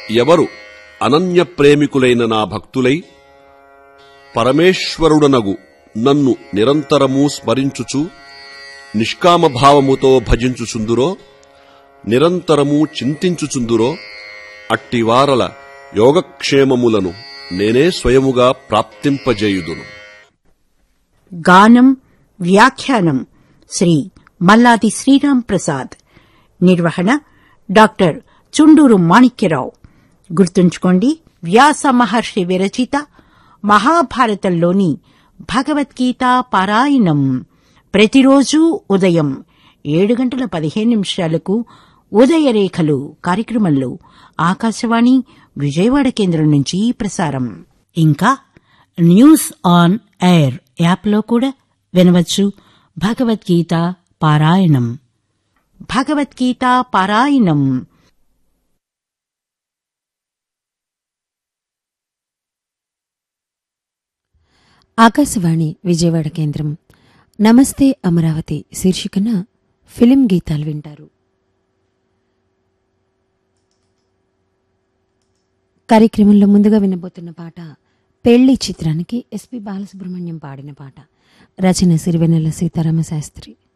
ఎవరు అనన్య ప్రేమికులైన నా భక్తులై పరమేశ్వరుడనగు నన్ను నిరంతరము స్మరించుచు నిష్కామభావముతో భజించుచుందురో నిరంతరము చింతించుచుందురో అట్టివారల యోగక్షేమములను నేనే స్వయముగా ప్రాప్తింపజేయుదును గానం వ్యాఖ్యానం శ్రీ మల్లాది శ్రీరాం ప్రసాద్ నిర్వహణ డాక్టర్ చుండూరు మాణిక్యరావు గుర్తుంచుకోండి వ్యాస మహర్షి విరచిత మహాభారతంలోని భగవద్గీత పారాయణం ప్రతిరోజు ఉదయం ఏడు గంటల పదిహేను నిమిషాలకు ఉదయరేఖలు కార్యక్రమంలో ఆకాశవాణి విజయవాడ కేంద్రం నుంచి ప్రసారం ఇంకా న్యూస్ ఆన్ ఎయిర్ యాప్లో కూడా వినవచ్చు భగవద్గీత పారాయణం భగవద్గీత పారాయణం ఆకాశవాణి విజయవాడ కేంద్రం నమస్తే అమరావతి శీర్షికన ఫిలిం గీతాలు వింటారు కార్యక్రమంలో ముందుగా వినబోతున్న పాట పెళ్లి చిత్రానికి ఎస్పి బాలసుబ్రహ్మణ్యం పాడిన పాట రచన సిరివెన్నెల సీతారామ శాస్త్రి